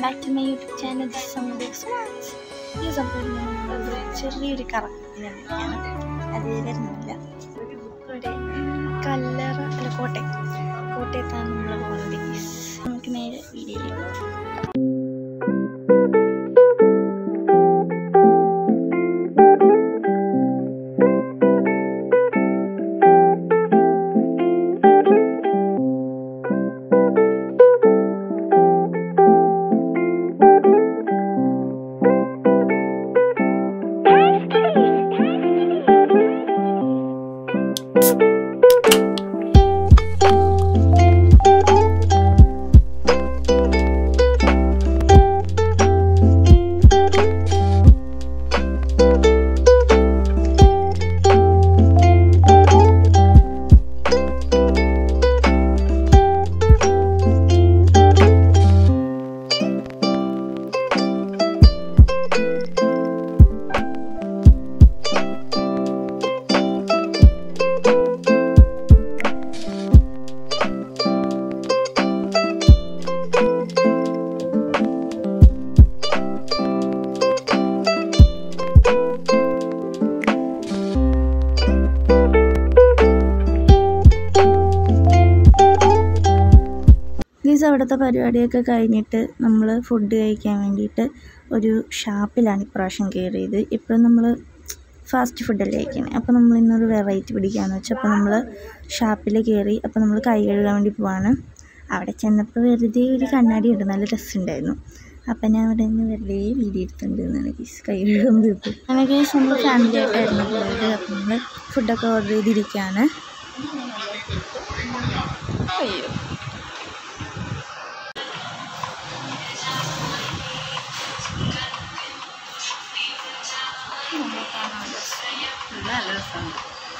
Back to my YouTube channel ഈ സംഭവം നമ്മളൊരു ചെറിയൊരു കറക്കത്തിനാണ് അത് വരുന്നില്ല ഇവിടെ കല്ലറ അല്ല കോട്ടയം കോട്ടയത്താണ് നമ്മൾ പോകുന്നത് guys. നമുക്ക് നേരെ വീഡിയോയിൽ ഗീസ് അവിടുത്തെ പരിപാടിയൊക്കെ കഴിഞ്ഞിട്ട് നമ്മൾ ഫുഡ് കഴിക്കാൻ വേണ്ടിയിട്ട് ഒരു ഷാപ്പിലാണ് ഇപ്രാവശ്യം കയറിയത് ഇപ്പം നമ്മൾ ഫാസ്റ്റ് ഫുഡല്ലേ കഴിക്കുന്നത് അപ്പോൾ നമ്മൾ ഇന്നൊരു വെറൈറ്റി പിടിക്കാമെന്ന് വെച്ചാൽ അപ്പോൾ നമ്മൾ ഷാപ്പിൽ കയറി അപ്പോൾ നമ്മൾ കൈ കഴുകാൻ വേണ്ടി പോവാണ് അവിടെ ചെന്നപ്പോൾ വെറുതെ ഒരു കണ്ണാടി ഉണ്ട് നല്ല രസമുണ്ടായിരുന്നു അപ്പം ഞാൻ അവിടെ നിന്ന് വെറുതെ വീഡിയോ എടുത്തിട്ടുണ്ടെന്നാണ് ഗീസ് കൈ കഴുകാൻ തീർത്തു അങ്ങനെ ഗീസ് നമ്മൾ ഫാമിലി ആയിട്ടായിരുന്നു പോയത് അപ്പോൾ നമ്മൾ ഫുഡൊക്കെ ഓർഡർ ചെയ്തിരിക്കുകയാണ് അയ്യോ നല്ല രസമുണ്ട്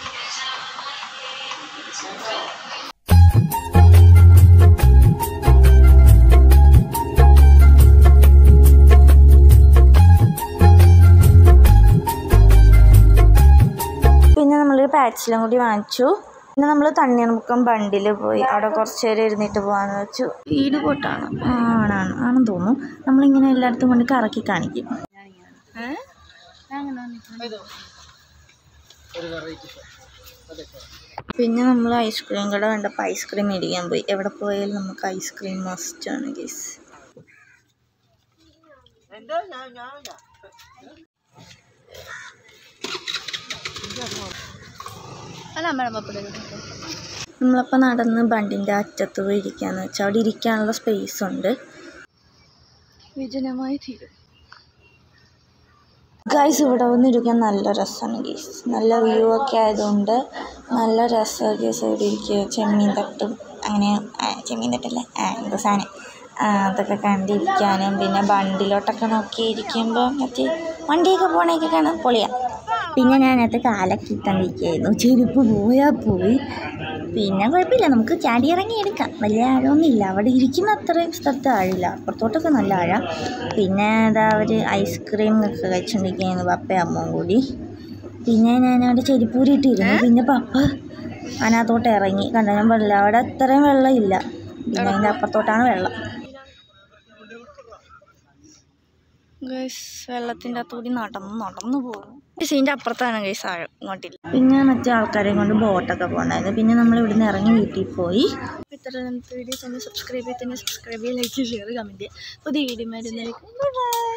പിന്നെ നമ്മളൊരു പാച്ചിലും കൂടി വാങ്ങിച്ചു പിന്നെ നമ്മൾ തണ്ണീർമുക്കം ബണ്ടിൽ പോയി അവിടെ കുറച്ച് നേരം ഇരുന്നിട്ട് പോകാന്ന് വെച്ചു വീട് പോട്ടാണ് ആണാണ് ആണെന്ന് തോന്നുന്നു നമ്മളിങ്ങനെ എല്ലായിടത്തും കൊണ്ട് കറക്കി കാണിക്കും ഏ? പിന്നെ നമ്മൾ ഐസ്ക്രീം കട കണ്ടപ്പോൾ ഐസ്ക്രീം മേടിക്കാൻ പോയി എവിടെ പോയാലും നമുക്ക് ഐസ്ക്രീം മസ്റ്റാണ് ഗീസ് അല്ല അമ്മ നമ്മളപ്പോൾ നടന്ന് ബണ്ടിൻ്റെ അറ്റത്ത് പോയി ഇരിക്കാന്ന് വെച്ചാൽ അവിടെ ഇരിക്കാനുള്ള സ്പേസ് ഉണ്ട് വിജനമായി തീരും ഗൈസ് ഇവിടെ വന്നിരിക്കാൻ നല്ല രസമാണ് ഗൈസ് നല്ല വ്യൂ ഒക്കെ ആയതുകൊണ്ട് നല്ല രസമാണ് ഗൈസ് ഇവിടെ ഇരിക്കുക ചെമ്മീൻ തട്ടും അങ്ങനെ ആ, ചെമ്മീൻ തട്ടല്ല ആ, എന്തോ സാധനം ആ, അതൊക്കെ കണ്ടിരിക്കാനും പിന്നെ ബണ്ടിലോട്ടൊക്കെ നോക്കി ഇരിക്കുമ്പോൾ മറ്റേ വണ്ടിയൊക്കെ പോകണയൊക്കെ കാണാൻ പൊളിയാ പിന്നെ ഞാനകത്ത് കാലൊക്കെ ഇട്ടണ്ടിരിക്കുകയായിരുന്നു ചെരുപ്പ് പോയാൽ പോയി പിന്നെ കുഴപ്പമില്ല നമുക്ക് ചാടി ഇറങ്ങി എടുക്കാം വലിയ ആഴമൊന്നുമില്ല അവിടെ ഇരിക്കുന്ന അത്രയും സ്ഥലത്ത് ആഴില്ല അപ്പുറത്തോട്ടൊക്കെ നല്ല ആഴം പിന്നെ അതാ അവർ ഐസ്ക്രീം ഒക്കെ കഴിച്ചുകൊണ്ടിരിക്കുന്നു പപ്പയും അമ്മയും കൂടി പിന്നെ ഞാൻ അവിടെ ചെരിപ്പൂരിയിട്ടിരുന്നു പിന്നെ പപ്പ അതിനകത്തോട്ട് ഇറങ്ങി കണ്ട ഞാൻ വെള്ളം അവിടെ അത്രയും വെള്ളം ഇല്ല പിന്നെ അതിൻ്റെ അപ്പുറത്തോട്ടാണ് വെള്ളം ഗൈസ് വെള്ളത്തിൻ്റെ അകത്തുകൂടി നടന്ന് നടന്നു പോകും ഇതിൻ്റെ അപ്പുറത്താണ് ഗൈസ് ആഴം ഇങ്ങോട്ടില്ല പിന്നെ മറ്റേ ആൾക്കാരെയും കൊണ്ട് ബോട്ടൊക്കെ പോകണ്ടായിരുന്നു പിന്നെ നമ്മൾ ഇവിടുന്ന് ഇറങ്ങി വീട്ടിൽ പോയി ഇത്ര വീഡിയോസ് ഒന്ന് സബ്സ്ക്രൈബ് ചെയ്ത് തന്നെ സബ്സ്ക്രൈബ് ചെയ്യുക ലൈക്ക് ഷെയർ കമൻറ്റ് ചെയ്യുക പുതിയ വീഡിയോ വരുന്നതായിരിക്കും ബൈ